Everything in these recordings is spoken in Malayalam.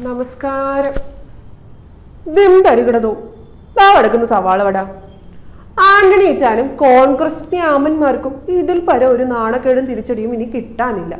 നമസ്കാരം ദിം തരികിടതോ ദാ കിടക്കുന്ന സവാള വട ആന്റണി ഇച്ചാനും കോൺഗ്രസ് മ്യാമന്മാർക്കും ഇതിൽ പര ഒരു നാണക്കേടും തിരിച്ചടിയും ഇനി കിട്ടാനില്ല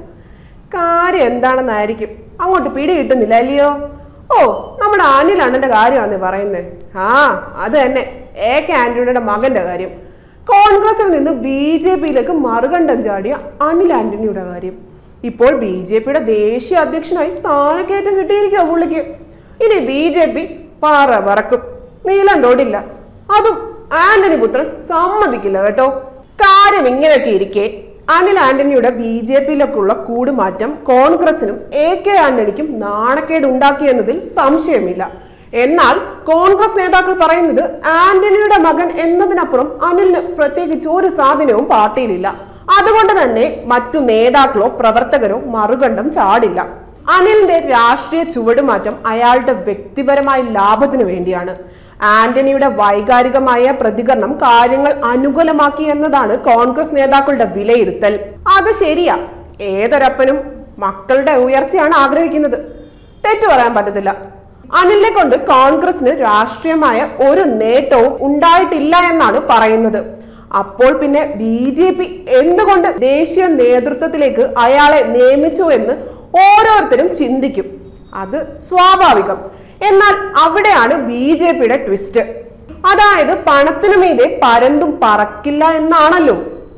കാര്യം എന്താണെന്നായിരിക്കും അങ്ങോട്ട് പിടി കിട്ടുന്നില്ല അല്ലയോ ഓ നമ്മുടെ അനിൽ അണ്ണന്റെ കാര്യമാണെന്ന് പറയുന്നത് ആ അത് തന്നെ എ കെ ആന്റണിയുടെ മകന്റെ കാര്യം കോൺഗ്രസിൽ നിന്ന് ബി ജെ പിയിലേക്ക് മറുകണ്ഠം ചാടിയ അനിൽ ആന്റണിയുടെ കാര്യം ഇപ്പോൾ ബി ജെ പിയുടെ ദേശീയ അധ്യക്ഷനായി സ്ഥാനക്കയറ്റം കിട്ടിയിരിക്കുക പുള്ളിക്ക് ഇനി ബി ജെ പി പാറ പറക്കും നീളം തൊടില്ല അതും ആന്റണി പുത്രൻ സമ്മതിക്കില്ല കേട്ടോ കാര്യം ഇങ്ങനെയൊക്കെ ഇരിക്കെ അനിൽ ആന്റണിയുടെ ബി ജെ പിയിലേക്കുള്ള കൂടുമാറ്റം കോൺഗ്രസിനും എ കെ ആന്റണിക്കും നാണക്കേട് ഉണ്ടാക്കിയെന്നതിൽ സംശയമില്ല എന്നാൽ കോൺഗ്രസ് നേതാക്കൾ പറയുന്നത് ആന്റണിയുടെ മകൻ എന്നതിനപ്പുറം അനിലിന് പ്രത്യേകിച്ച് ഒരു സ്വാധീനവും പാർട്ടിയിലില്ല അതുകൊണ്ട് തന്നെ മറ്റു നേതാക്കളോ പ്രവർത്തകരോ മറുകണ്ഠം ചാടില്ല അനിലിന്റെ രാഷ്ട്രീയ ചുവടുമാറ്റം അയാളുടെ വ്യക്തിപരമായ ലാഭത്തിനു വേണ്ടിയാണ് ആന്റണിയുടെ വൈകാരികമായ പ്രതികരണം കാര്യങ്ങൾ അനുകൂലമാക്കി എന്നതാണ് കോൺഗ്രസ് നേതാക്കളുടെ വിലയിരുത്തൽ അത് ശരിയാ ഏതൊരപ്പനും മക്കളുടെ ഉയർച്ചയാണ് ആഗ്രഹിക്കുന്നത് തെറ്റു പറയാൻ പറ്റത്തില്ല അനിലിനെ കൊണ്ട് കോൺഗ്രസിന് രാഷ്ട്രീയമായ ഒരു നേട്ടവും ഉണ്ടായിട്ടില്ല എന്നാണ് പറയുന്നത് അപ്പോൾ പിന്നെ ബി ജെ പി എന്തുകൊണ്ട് ദേശീയ നേതൃത്വത്തിലേക്ക് അയാളെ നിയമിച്ചു എന്ന് ഓരോരുത്തരും ചിന്തിക്കും അത് സ്വാഭാവികം എന്നാൽ അവിടെയാണ് ബി ജെ പിയുടെ ട്വിസ്റ്റ് അതായത് പണത്തിനു മീതെ പരന്തും പറക്കില്ല എന്നാണല്ലോ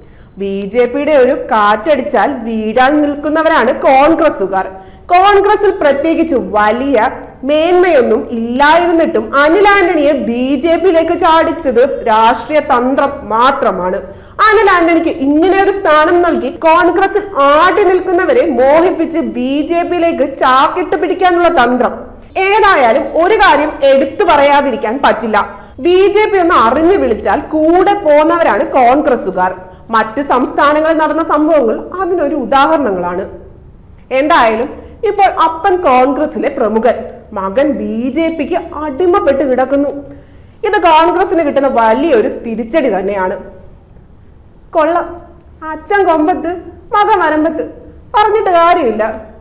ബി ജെ പിയുടെ ഒരു കാറ്റടിച്ചാൽ വീഴാൻ നിൽക്കുന്നവരാണ് കോൺഗ്രസുകാർ കോൺഗ്രസിൽ പ്രത്യേകിച്ച് വലിയ മേന്മയൊന്നും ഇല്ലായിരുന്നിട്ടും അനിൽ ആന്റണിയെ ബി ജെ പിയിലേക്ക് ചാടിച്ചത് രാഷ്ട്രീയ തന്ത്രം മാത്രമാണ് അനിൽ ആന്റണിക്ക് ഇങ്ങനെ ഒരു സ്ഥാനം നൽകി കോൺഗ്രസിൽ ആട്ടി നിൽക്കുന്നവരെ മോഹിപ്പിച്ച് ബി ജെ പിയിലേക്ക് ചാക്കിട്ട് പിടിക്കാനുള്ള തന്ത്രം ഏതായാലും ഒരു കാര്യം എടുത്തു പറയാതിരിക്കാൻ പറ്റില്ല ബി ജെ പി ഒന്ന് അറിഞ്ഞു വിളിച്ചാൽ കൂടെ പോന്നവരാണ് കോൺഗ്രസുകാർ മറ്റ് സംസ്ഥാനങ്ങളിൽ നടന്ന സംഭവങ്ങൾ അതിനൊരു ഉദാഹരണങ്ങളാണ് എന്തായാലും ഇപ്പോൾ അപ്പൻ കോൺഗ്രസിലെ പ്രമുഖൻ മകൻ ബി ജെ പിക്ക് അടിമപ്പെട്ട് കിടക്കുന്നു ഇത് കോൺഗ്രസിന് കിട്ടുന്ന വലിയൊരു തിരിച്ചടി തന്നെയാണ് കൊള്ളാം അച്ഛൻ കൊമ്പത്ത് മകൻ വരമ്പത്ത് പറഞ്ഞിട്ട് കാര്യമില്ല